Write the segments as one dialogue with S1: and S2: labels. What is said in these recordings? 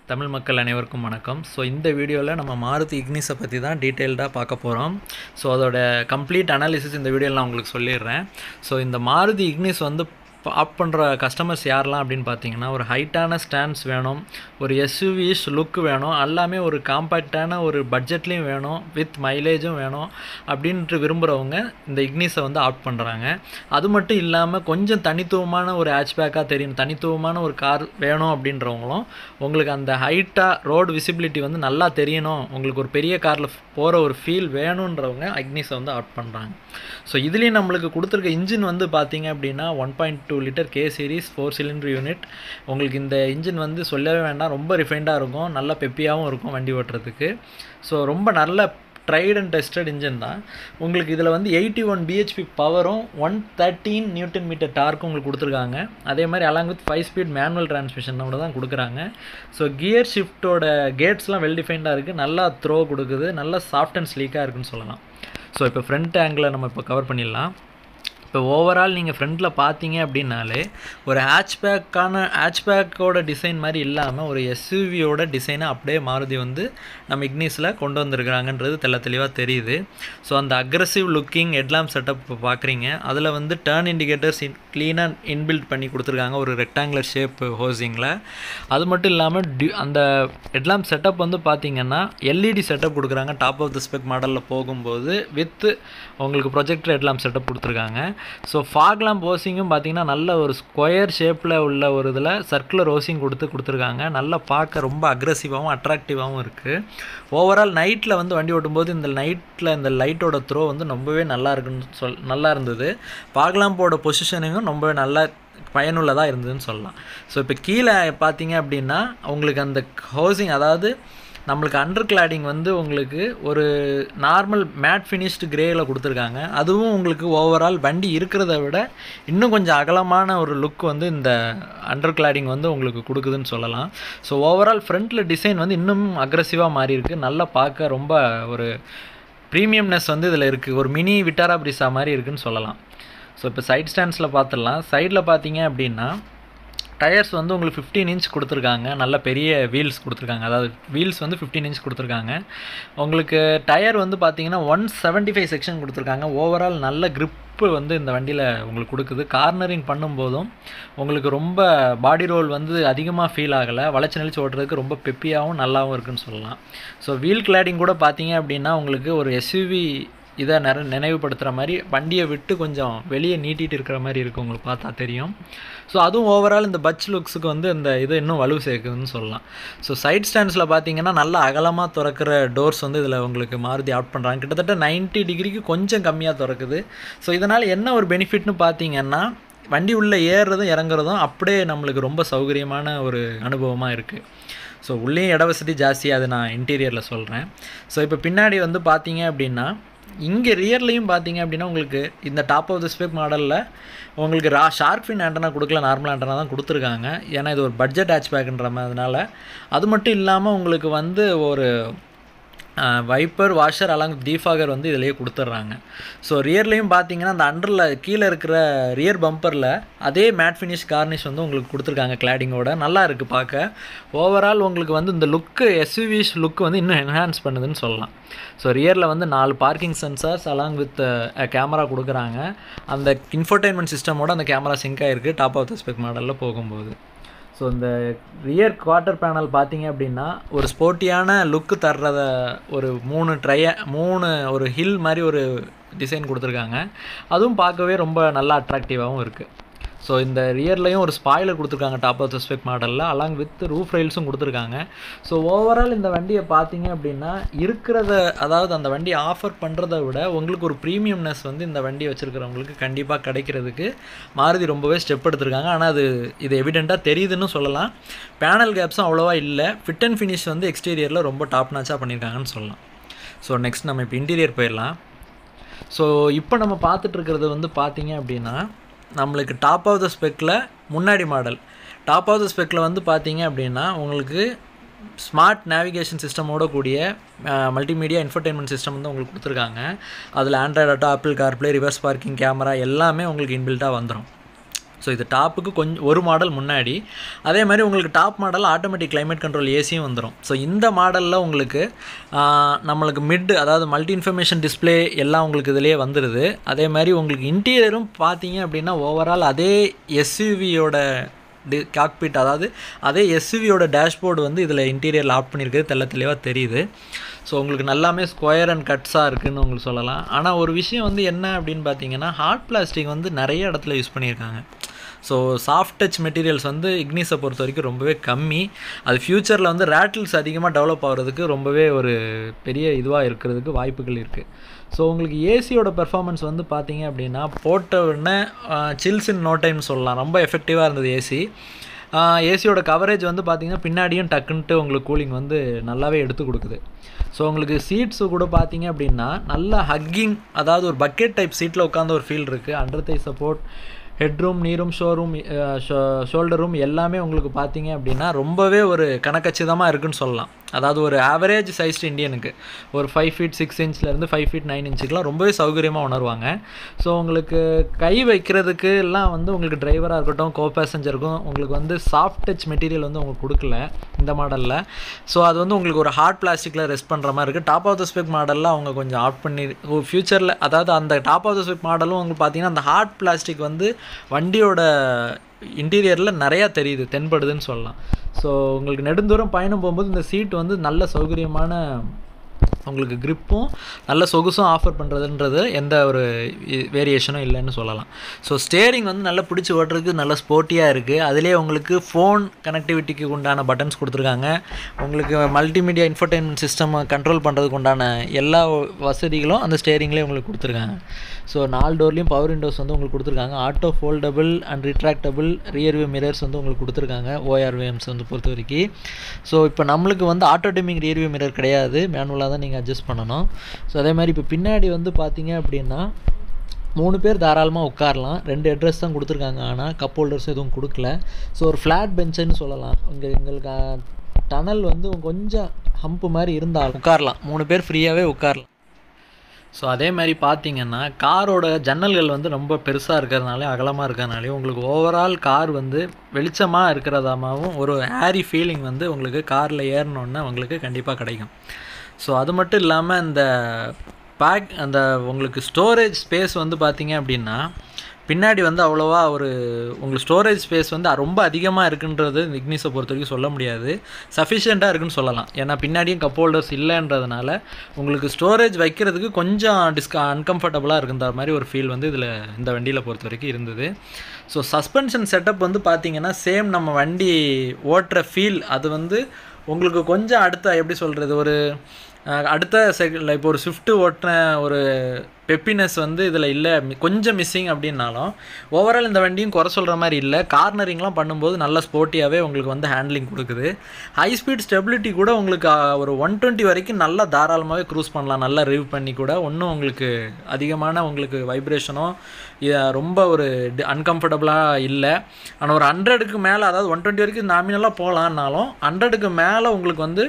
S1: தமிழ் மக்கள் அனைவருக்கும் வணக்கம் ஸோ இந்த வீடியோவில் நம்ம மாருதி இக்னிஸை பற்றி தான் டீட்டெயில்டாக பார்க்க போகிறோம் ஸோ அதோட கம்ப்ளீட் அனாலிசிஸ் இந்த வீடியோவில் நான் உங்களுக்கு சொல்லிடுறேன் ஸோ இந்த மாருதி இக்னிஸ் வந்து ஆப் பண்ணுற கஸ்டமர்ஸ் யாரெல்லாம் அப்படின்னு பார்த்தீங்கன்னா ஒரு ஹைட்டான ஸ்டாண்ட்ஸ் வேணும் ஒரு எஸ்யூவிஸ் லுக் வேணும் எல்லாமே ஒரு காம்பேக்டான ஒரு பட்ஜெட்லேயும் வேணும் வித் மைலேஜும் வேணும் அப்படின்ட்டு விரும்புகிறவங்க இந்த இக்னிஸை வந்து ஆப்ட் பண்ணுறாங்க அது மட்டும் இல்லாமல் கொஞ்சம் தனித்துவமான ஒரு ஹேட்ச்பேக்காக தெரியும் தனித்துவமான ஒரு கார் வேணும் அப்படின்றவங்களும் உங்களுக்கு அந்த ஹைட்டாக ரோடு விசிபிலிட்டி வந்து நல்லா தெரியணும் உங்களுக்கு ஒரு பெரிய காரில் போகிற ஒரு ஃபீல் வேணுன்றவங்க அக்னிஸை வந்து ஆப்ட் பண்ணுறாங்க ஸோ இதுலேயும் நம்மளுக்கு கொடுத்துருக்க இன்ஜின் வந்து பார்த்தீங்க அப்படின்னா one point two litre K series four cylinder unit உங்களுக்கு இந்த இன்ஜின் வந்து சொல்லவே வேண்டாம் ரொம்ப ரிஃபைண்டாக இருக்கும் நல்ல பெப்பியாகவும் இருக்கும் வண்டி ஓட்டுறதுக்கு ஸோ ரொம்ப நல்ல ட்ரைட் அண்ட் டெஸ்டட் இன்ஜின் தான் உங்களுக்கு இதில் வந்து எயிட்டி ஒன் பிஹெச்பி பவரும் ஒன் தேர்ட்டீன் நியூட்டன் மீட்டர் டார்க்கும் உங்களுக்கு கொடுத்துருக்காங்க அதே மாதிரி along with five speed manual டிரான்ஸ்மிஷனோட தான் கொடுக்குறாங்க ஸோ கியர் ஷிஃப்ட்டோட கேட்ஸ்லாம் வெல் டிஃபைன்டாக இருக்குது நல்லா த்ரோ கொடுக்குது நல்லா சாஃப்ட் அண்ட் ஸ்லீக்காக இருக்குன்னு சொல்லலாம் ஸோ இப்போ ஃப்ரண்ட் ஆங்கிளை நம்ம இப்போ கவர் பண்ணிடலாம் இப்போ ஓவரால் நீங்கள் ஃப்ரண்ட்டில் பார்த்தீங்க அப்படின்னாலே ஒரு ஹேட்ச்பேக்கான ஹேட்ச்பேக்கோட டிசைன் மாதிரி இல்லாமல் ஒரு எஸ்யூவியோட டிசைனை அப்படியே மாருதி வந்து நம்ம இக்னிஸில் கொண்டு வந்திருக்கிறாங்கன்றது தெள்ள தெளிவாக தெரியுது ஸோ அந்த அக்ரஸிவ் லுக்கிங் ஹெட்லாம்ப் செட்டப் இப்போ பார்க்குறீங்க அதில் வந்து டேர்ன் இண்டிகேட்டர்ஸ் இன் க்ளீனாக இன்பில்ட் பண்ணி கொடுத்துருக்காங்க ஒரு ரெக்டாங்குலர் ஷேப் ஹோசிங்கில் அது மட்டும் இல்லாமல் டி அந்த ஹெட்லாம்ப் செட்டப் வந்து பார்த்தீங்கன்னா எல்இடி செட்டப் கொடுக்குறாங்க டாப் ஆஃப் த ஸ்பெக் மாடலில் போகும்போது வித் உங்களுக்கு ப்ரொஜெக்டர் ஹெட்லாம்ப் செட்டப் கொடுத்துருக்காங்க ஸோ ஃபாக்லாம் ஓசிங்கும் பார்த்தீங்கன்னா நல்ல ஒரு ஸ்கொயர் ஷேப்பில் உள்ள ஒரு இதில் சர்க்குலர் ஓசிங் கொடுத்து கொடுத்துருக்காங்க நல்லா பார்க்க ரொம்ப அக்ரெசிவாகவும் அட்ராக்டிவாகவும் இருக்குது ஓவரால் நைட்டில் வந்து வண்டி ஓட்டும்போது இந்த நைட்டில் இந்த லைட்டோட த்ரோ வந்து ரொம்பவே நல்லா இருக்குன்னு சொல் நல்லா இருந்தது ஃபாக்லாம்போட பொசிஷனிங்கும் ரொம்பவே நல்லா பயனுள்ளதாக இருந்ததுன்னு சொல்லலாம் ஸோ இப்போ கீழே பார்த்தீங்க அப்படின்னா உங்களுக்கு அந்த ஹவுசிங் அதாவது நம்மளுக்கு அண்டர் கிளாடிங் வந்து உங்களுக்கு ஒரு நார்மல் மேட் ஃபினிஷ்டு கிரேயில் கொடுத்துருக்காங்க அதுவும் உங்களுக்கு ஓவரால் வண்டி இருக்கிறத விட இன்னும் கொஞ்சம் அகலமான ஒரு லுக் வந்து இந்த அண்டர் கிளாடிங் வந்து உங்களுக்கு கொடுக்குதுன்னு சொல்லலாம் ஸோ ஓவரால் ஃப்ரண்ட்டில் டிசைன் வந்து இன்னும் அக்ரஸிவாக மாறி இருக்குது நல்லா பார்க்க ரொம்ப ஒரு ப்ரீமியம்னஸ் வந்து இதில் இருக்குது ஒரு மினி விட்டாரா பிரிசா மாதிரி இருக்குதுன்னு சொல்லலாம் ஸோ இப்போ சைட் ஸ்டாண்ட்ஸில் பார்த்துடலாம் சைடில் பார்த்தீங்க அப்படின்னா டயர்ஸ் வந்து உங்களுக்கு ஃபிஃப்டீன் இன்ச் கொடுத்துருக்காங்க நல்ல பெரிய வீல்ஸ் கொடுத்துருக்காங்க அதாவது வீல்ஸ் வந்து ஃபிஃப்டீன் இன்ச் கொடுத்துருக்காங்க உங்களுக்கு டயர் வந்து பார்த்தீங்கன்னா ஒன் செவன்ட்டி ஃபைவ் செக்ஷன் கொடுத்துருக்காங்க ஓவரால் நல்ல க்ரிப்பு வந்து இந்த வண்டியில் உங்களுக்கு கொடுக்குது கார்னரிங் பண்ணும்போதும் உங்களுக்கு ரொம்ப பாடி ரோல் வந்து அதிகமாக ஃபீல் ஆகலை வளைச்சி நெளிச்சு ஓட்டுறதுக்கு ரொம்ப பெப்பியாகவும் நல்லாவும் இருக்குன்னு சொல்லலாம் ஸோ வீல் கிளாடிங் கூட பார்த்தீங்க அப்படின்னா உங்களுக்கு ஒரு எஸ்யூவி இதை நிற நினைவுபடுத்துகிற மாதிரி வண்டியை விட்டு கொஞ்சம் வெளியே நீட்டிகிட்டு இருக்கிற மாதிரி இருக்குது உங்களுக்கு பார்த்தா தெரியும் ஸோ அதுவும் ஓவரால் இந்த பட்ச் லுக்ஸுக்கு வந்து இந்த இது இன்னும் வலு சேர்க்குதுன்னு சொல்லலாம் ஸோ சைட் ஸ்டாண்ட்ஸில் பார்த்தீங்கன்னா நல்லா அகலமாக திறக்கிற டோர்ஸ் வந்து இதில் உங்களுக்கு மாருதி அவுட் பண்ணுறாங்க கிட்டத்தட்ட நைன்ட்டி டிகிரிக்கு கொஞ்சம் கம்மியாக திறக்குது ஸோ இதனால் என்ன ஒரு பெனிஃபிட்னு பார்த்தீங்கன்னா வண்டி உள்ளே ஏறுறதும் இறங்குறதும் அப்படியே நம்மளுக்கு ரொம்ப சௌகரியமான ஒரு அனுபவமாக இருக்குது ஸோ உள்ளேயும் இட வசதி ஜாஸ்தி அது நான் இன்டீரியரில் சொல்கிறேன் ஸோ இப்போ பின்னாடி வந்து பார்த்தீங்க அப்படின்னா இங்கே ரியர்லையும் பார்த்தீங்க அப்படின்னா உங்களுக்கு இந்த டாப் ஆஃப் த ஸ்பெக் மாடலில் உங்களுக்கு ரா ஷார்க் ஃபின் ஆண்டனா கொடுக்கல நார்மல் ஆண்டனா தான் கொடுத்துருக்காங்க ஏன்னா இது ஒரு பட்ஜெட் ஹேட்ச் பேக்குன்ற அதனால் அது மட்டும் இல்லாமல் உங்களுக்கு வந்து ஒரு வைப்பர் வாஷர் அலாங் டீஃபாகர் வந்து இதிலேயே கொடுத்துட்றாங்க ஸோ ரியர்லேயும் பார்த்தீங்கன்னா அந்த அண்டரில் கீழே இருக்கிற ரியர் பம்பரில் அதே மேட் ஃபினிஷ் கார்னிஷ் வந்து உங்களுக்கு கொடுத்துருக்காங்க கிளாடிங்கோட நல்லா இருக்குது பார்க்க ஓவரால் உங்களுக்கு வந்து இந்த லுக்கு எஸ்யூவிஸ் லுக் வந்து இன்னும் என்ஹான்ஸ் பண்ணுதுன்னு சொல்லலாம் ஸோ ரியரில் வந்து நாலு parking sensors along with camera கொடுக்குறாங்க அந்த இன்ஃபர்டைன்மெண்ட் சிஸ்டமோட அந்த கேமரா சிங்க் ஆகிருக்கு டாப் ஆஃப் த ஸ்பெக் மாடலில் போகும்போது ஸோ இந்த ரியர் குவார்ட்டர் பேனல் பார்த்தீங்க அப்படின்னா ஒரு ஸ்போர்ட்டியான லுக்கு தர்றத ஒரு மூணு ட்ரைய மூணு ஒரு ஹில் மாதிரி ஒரு டிசைன் கொடுத்துருக்காங்க அதுவும் பார்க்கவே ரொம்ப நல்லா அட்ராக்டிவாகவும் இருக்குது ஸோ இந்த ரியர்லையும் ஒரு ஸ்பாய்லர் கொடுத்துருக்காங்க டாப் ஆஃப் த ஸ்பெக் மாடலில் அலாங் வித் ரூஃப் ரைல்ஸும் கொடுத்துருக்காங்க ஸோ ஓவரால் இந்த வண்டியை பார்த்தீங்க அப்படின்னா இருக்கிறத அதாவது அந்த வண்டியை ஆஃபர் பண்ணுறத விட உங்களுக்கு ஒரு ப்ரீமியம்னஸ் வந்து இந்த வண்டி வச்சுருக்கிறவங்களுக்கு கண்டிப்பாக கிடைக்கிறதுக்கு மாருதி ரொம்பவே ஸ்டெப் எடுத்திருக்காங்க ஆனால் அது இது எவிடெண்ட்டாக தெரியுதுன்னு சொல்லலாம் பேனல் கேப்ஸும் அவ்வளோவா இல்லை ஃபிட் அண்ட் ஃபினிஷ் வந்து எக்ஸ்டீரியரில் ரொம்ப டாப் நாச்சாக பண்ணியிருக்காங்கன்னு சொல்லலாம் ஸோ நெக்ஸ்ட் நம்ம இப்போ இன்டீரியர் போயிடலாம் ஸோ இப்போ நம்ம பார்த்துட்ருக்கிறது வந்து பார்த்தீங்க அப்படின்னா நம்மளுக்கு டாப் ஆஃப் த ஸ்பெக்கில் முன்னாடி மாடல் டாப் ஆஃப் த ஸ்பெக்கில் வந்து பார்த்தீங்க அப்படின்னா உங்களுக்கு ஸ்மார்ட் நேவிகேஷன் சிஸ்டமோட கூடிய மல்டிமீடியா இன்ஃபர்டெயின்மெண்ட் சிஸ்டம் வந்து உங்களுக்கு கொடுத்துருக்காங்க அதில் Android Auto Apple CarPlay reverse parking camera எல்லாமே உங்களுக்கு இன்பில்ட்டாக வந்துடும் ஸோ இது டாப்புக்கு கொஞ்சம் ஒரு மாடல் முன்னாடி அதே மாதிரி உங்களுக்கு top model automatic climate control ஏசியும் வந்துடும் ஸோ இந்த மாடலில் உங்களுக்கு ஆஹ், நம்மளுக்கு மிட் அதாவது மல்டி இன்ஃபர்மேஷன் டிஸ்ப்ளே எல்லாம் உங்களுக்கு இதிலேயே வந்துடுது அதே மாதிரி உங்களுக்கு இன்டீரியரும் பார்த்தீங்க அப்படின்னா ஓவரால் அதே எஸ்யூவியோட டி காக்பிட் அதாவது அதே எஸ்யூவியோட டேஷ்போர்டு வந்து இதில் இன்டீரியரில் ஆட் பண்ணியிருக்கிறது தெள்ள தெளிவாக தெரியுது ஸோ உங்களுக்கு நல்லாமே ஸ்கொயர் அண்ட் கட்ஸாக இருக்குன்னு உங்களுக்கு சொல்லலாம் ஆனால் ஒரு விஷயம் வந்து என்ன அப்படின்னு பார்த்தீங்கன்னா ஹார்ட் பிளாஸ்டிக் வந்து நிறைய இடத்துல யூஸ் பண்ணியிருக்காங்க ஸோ சாஃப்ட் டச் மெட்டீரியல்ஸ் வந்து இக்னிஸை பொறுத்த வரைக்கும் ரொம்பவே கம்மி அது ஃப்யூச்சரில் வந்து ரேட்டில்ஸ் அதிகமாக டெவலப் ஆகிறதுக்கு ரொம்பவே ஒரு பெரிய இதுவாக இருக்கிறதுக்கு வாய்ப்புகள் இருக்குது ஸோ உங்களுக்கு ஏசியோட பெர்ஃபார்மன்ஸ் வந்து பார்த்தீங்க அப்படின்னா போட்ட உடனே சில்ஸ் இன் நோ டைம் சொல்லலாம் ரொம்ப எஃபெக்டிவாக இருந்தது ஏசி ஏசியோட கவரேஜ் வந்து பார்த்தீங்கன்னா பின்னாடியும் டக்குன்ட்டு உங்களுக்கு கூலிங் வந்து நல்லாவே எடுத்து கொடுக்குது ஸோ உங்களுக்கு சீட்ஸு கூட பார்த்தீங்க அப்படின்னா நல்ல ஹக்கிங் அதாவது ஒரு பக்கெட் டைப் சீட்டில் உட்காந்த ஒரு ஃபீல் இருக்குது அண்டர் தை சப்போர்ட் ஹெட்ரூம் நீரும் ஷோரூம் ஷோல்டர் ரூம் எல்லாமே உங்களுக்கு பார்த்தீங்க அப்படின்னா ரொம்பவே ஒரு கணக்கச்சிதமாக இருக்குன்னு சொல்லலாம் அதாவது ஒரு ஆவரேஜ் சைஸ்டு இந்தியனுக்கு ஒரு ஃபைவ் ஃபீட் சிக்ஸ் இன்ச்லேருந்து ஃபைவ் ஃபீட் நைன் இன்ச்சுக்கெலாம் ரொம்பவே சௌகரியமாக உணர்வாங்க ஸோ உங்களுக்கு கை வைக்கிறதுக்கு எல்லாம் வந்து உங்களுக்கு டிரைவராக இருக்கட்டும் கோ பேசஞ்சருக்கும் உங்களுக்கு வந்து சாஃப்ட் டச் மெட்டீரியல் வந்து உங்களுக்கு கொடுக்கல இந்த மாடலில் ஸோ அது வந்து உங்களுக்கு ஒரு ஹார்ட் பிளாஸ்டிக்கில் ரெஸ்ட் பண்ணுற மாதிரி இருக்குது டாப் ஆஃப் த ஸ்பெக் மாடலில் அவங்க கொஞ்சம் ஆட் பண்ணி ஃப்யூச்சரில் அதாவது அந்த டாப் ஆஃப் த ஸ்பெக் மாடலும் உங்களுக்கு பார்த்தீங்கன்னா அந்த ஹார்ட் பிளாஸ்டிக் வந்து வண்டியோட இன்டீரியரில் நிறையா தெரியுது தென்படுதுன்னு சொல்லலாம் ஸோ உங்களுக்கு நெடுந்தூரம் பயணம் போகும்போது இந்த சீட் வந்து நல்ல சௌகரியமான உங்களுக்கு gripம் நல்ல சொகுசும் ஆஃபர் பண்ணுறதுன்றது எந்த ஒரு வேரியேஷனும் இல்லைன்னு சொல்லலாம் ஸோ ஸ்டேரிங் வந்து நல்லா பிடிச்சி ஓட்டுறதுக்கு நல்ல ஸ்போர்ட்டியாக இருக்குது அதுலேயே உங்களுக்கு ஃபோன் கனெக்டிவிட்டிக்கு உண்டான பட்டன்ஸ் கொடுத்துருக்காங்க உங்களுக்கு மல்டிமீடியா இன்ஃபர்டைன்மெண்ட் சிஸ்டம் கண்ட்ரோல் பண்ணுறதுக்கு உண்டான எல்லா வசதிகளும் அந்த ஸ்டேரிங்லேயே உங்களுக்கு கொடுத்துருக்காங்க ஸோ நாலு டோர்லேயும் பவர் விண்டோஸ் வந்து உங்களுக்கு கொடுத்துருக்காங்க auto foldable and retractable rear view mirrors வந்து உங்களுக்கு கொடுத்துருக்காங்க ஓஆர்விஎம்ஸ் வந்து பொறுத்த வரைக்கும் ஸோ இப்போ நம்மளுக்கு வந்து auto dimming rear view mirror கிடையாது மேனுவலாக தான் நீங்கள் அட்ஜஸ்ட் பண்ணணும் ஸோ அதே மாதிரி இப்போ பின்னாடி வந்து பார்த்தீங்க அப்படின்னா மூணு பேர் தாராளமாக உட்காரலாம் ரெண்டு அட்ரஸ் தான் கொடுத்துருக்காங்க ஆனால் கப் ஹோல்டர்ஸ் எதுவும் கொடுக்கல ஸோ ஒரு ஃப்ளாட் பெஞ்சுன்னு சொல்லலாம் இங்கே எங்களுக்கு டனல் வந்து கொஞ்சம் ஹம்ப் மாதிரி இருந்தாலும் உட்காரலாம் மூணு பேர் ஃப்ரீயாகவே உட்காரலாம் ஸோ அதே மாதிரி பார்த்தீங்கன்னா காரோட ஜன்னல்கள் வந்து ரொம்ப பெருசாக இருக்கிறதுனால அகலமாக இருக்கிறதுனாலே உங்களுக்கு ஓவரால் கார் வந்து வெளிச்சமாக இருக்கிறதாமாவும் ஒரு ஹேரி ஃபீலிங் வந்து உங்களுக்கு காரில் ஏறினோன்னே உங்களுக்கு கண்டிப்பாக கிடைக்கும் ஸோ அது மட்டும் இல்லாமல் இந்த பேக் அந்த உங்களுக்கு ஸ்டோரேஜ் ஸ்பேஸ் வந்து பார்த்தீங்க அப்படின்னா பின்னாடி வந்து அவ்வளோவா ஒரு உங்களுக்கு ஸ்டோரேஜ் ஸ்பேஸ் வந்து ரொம்ப அதிகமாக இருக்குன்றது இக்னிஸை பொறுத்த வரைக்கும் சொல்ல முடியாது சஃபிஷியண்ட்டாக இருக்குன்னு சொல்லலாம் ஏன்னா பின்னாடியும் கப் ஹோல்டர்ஸ் இல்லைன்றதுனால உங்களுக்கு ஸ்டோரேஜ் வைக்கிறதுக்கு கொஞ்சம் டிஸ்க அன்கம்ஃபர்டபுளாக இருக்குன்ற மாதிரி ஒரு ஃபீல் வந்து இதில் இந்த வண்டியில் பொறுத்த வரைக்கும் இருந்தது ஸோ சஸ்பென்ஷன் செட்டப் வந்து பார்த்தீங்கன்னா சேம் நம்ம வண்டி ஓட்டுற ஃபீல் அது வந்து உங்களுக்கு கொஞ்சம் அடுத்த எப்படி சொல்கிறது ஒரு அஹ், அடுத்த செகண்டில் இப்போ ஒரு ஸ்விஃப்ட் ஓட்டின ஒரு பெப்பினஸ் வந்து இதில் இல்லை கொஞ்சம் மிஸ்ஸிங் அப்படின்னாலும் ஓவரால் இந்த வண்டியும் குறை சொல்கிற மாதிரி இல்லை கார்னரிங்லாம் பண்ணும்போது நல்ல ஸ்போர்ட்டியாகவே உங்களுக்கு வந்து ஹேண்ட்லிங் கொடுக்குது ஹை ஸ்பீட் ஸ்டெபிலிட்டி கூட உங்களுக்கு அஹ், ஒரு ஒன் டுவெண்ட்டி வரைக்கும் நல்லா தாராளமாகவே க்ரூஸ் பண்ணலாம் நல்லா ரிவ் பண்ணி கூட ஒன்றும் உங்களுக்கு அதிகமான உங்களுக்கு வைப்ரேஷனோ ரொம்ப ஒரு அன்கம்ஃபர்டபுளாக இல்லை ஆனால் ஒரு ஹண்ட்ரடுக்கு மேலே அதாவது ஒன் டுவெண்ட்டி வரைக்கும் நாமினலாக போகலான்னாலும் ஹண்ட்ரடுக்கு மேலே உங்களுக்கு வந்து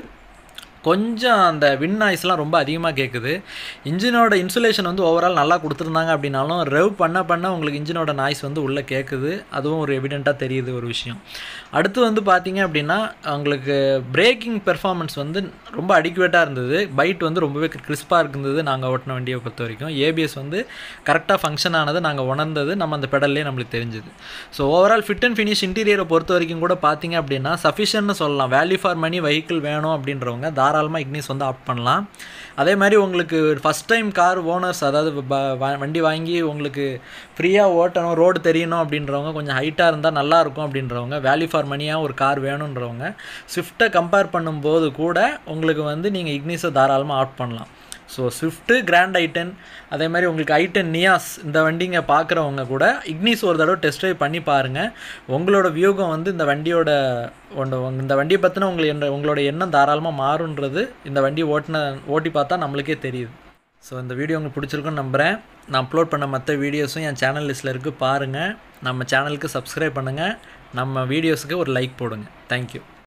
S1: கொஞ்சம் அந்த வின் நாய்ஸ்லாம் ரொம்ப அதிகமாக கேட்குது இன்ஜினோட இன்சுலேஷன் வந்து ஓவரால் நல்லா கொடுத்துருந்தாங்க அப்படின்னாலும் ரெவ் பண்ண பண்ண உங்களுக்கு இன்ஜினோட நாய்ஸ் வந்து உள்ளே கேட்குது அதுவும் ஒரு எவிடெண்ட்டாக தெரியுது ஒரு விஷயம் அடுத்து வந்து பார்த்தீங்க அப்படின்னா உங்களுக்கு பிரேக்கிங் பெர்ஃபார்மன்ஸ் வந்து ரொம்ப அடிக்குவேட்டாக இருந்தது பைட் வந்து ரொம்பவே கிறிஸ்பாக இருந்தது நாங்கள் ஓட்டின வண்டியை பொறுத்த வரைக்கும் ஏபிஎஸ் வந்து கரெக்டாக ஃபங்க்ஷன் ஆனது நாங்கள் உணர்ந்தது நம்ம அந்த பெடல்லே நம்மளுக்கு தெரிஞ்சுது so overall fit and finish இன்டீரியரை பொறுத்த வரைக்கும் கூட பார்த்தீங்க அப்படின்னா சஃபிஷியன்ட்னு சொல்லலாம் வேல்யூ ஃபார் மணி வெஹிக்கிள் வேணும் அப்படின்றவங்க தாராளமாக இக்னிஸ் வந்து ஆப்ட் பண்ணலாம் அதே மாதிரி உங்களுக்கு ஃபஸ்ட் டைம் கார் ஓனர்ஸ் அதாவது ப- வ- வண்டி வாங்கி உங்களுக்கு ஃப்ரீயாக ஓட்டணும் ரோடு தெரியணும் அப்படின்றவங்க கொஞ்சம் ஹைட்டாக இருந்தால் நல்லா இருக்கும் அப்படின்றவங்க வேல்யூ ஃபார் மணியாக ஒரு கார் வேணுன்றவங்க ஸ்விஃப்ட்டை கம்பேர் பண்ணும்போது கூட உங்களுக்கு வந்து நீங்கள் இக்னிஸை தாராளமாக ஆப்ட் பண்ணலாம் ஸோ ஸ்விஃப்ட்டு கிராண்ட் ஐட்டன் அதே மாதிரி உங்களுக்கு ஐட்டன் நியாஸ் இந்த வண்டிங்க பார்க்குறவங்க கூட இக்னிஸ் ஒரு தடவை டெஸ்ட் ட்ரைவ் பண்ணி பாருங்கள் உங்களோட வியூகம் வந்து இந்த வண்டியோட ஒன்று இந்த வண்டியை பற்றின உங்களுக்கு என்ன உங்களோட எண்ணம் தாராளமாக மாறுன்றது இந்த வண்டி ஓட்டின ஓட்டி பார்த்தா நம்மளுக்கே தெரியுது ஸோ இந்த வீடியோ உங்களுக்கு பிடிச்சிருக்குன்னு நம்புகிறேன் நான் அப்லோட் பண்ண மற்ற வீடியோஸும் என் சேனல் லிஸ்ட்டில் இருக்குது பாருங்கள் நம்ம சேனலுக்கு சப்ஸ்கிரைப் பண்ணுங்கள் நம்ம வீடியோஸுக்கு ஒரு லைக் போடுங்க தேங்க்யூ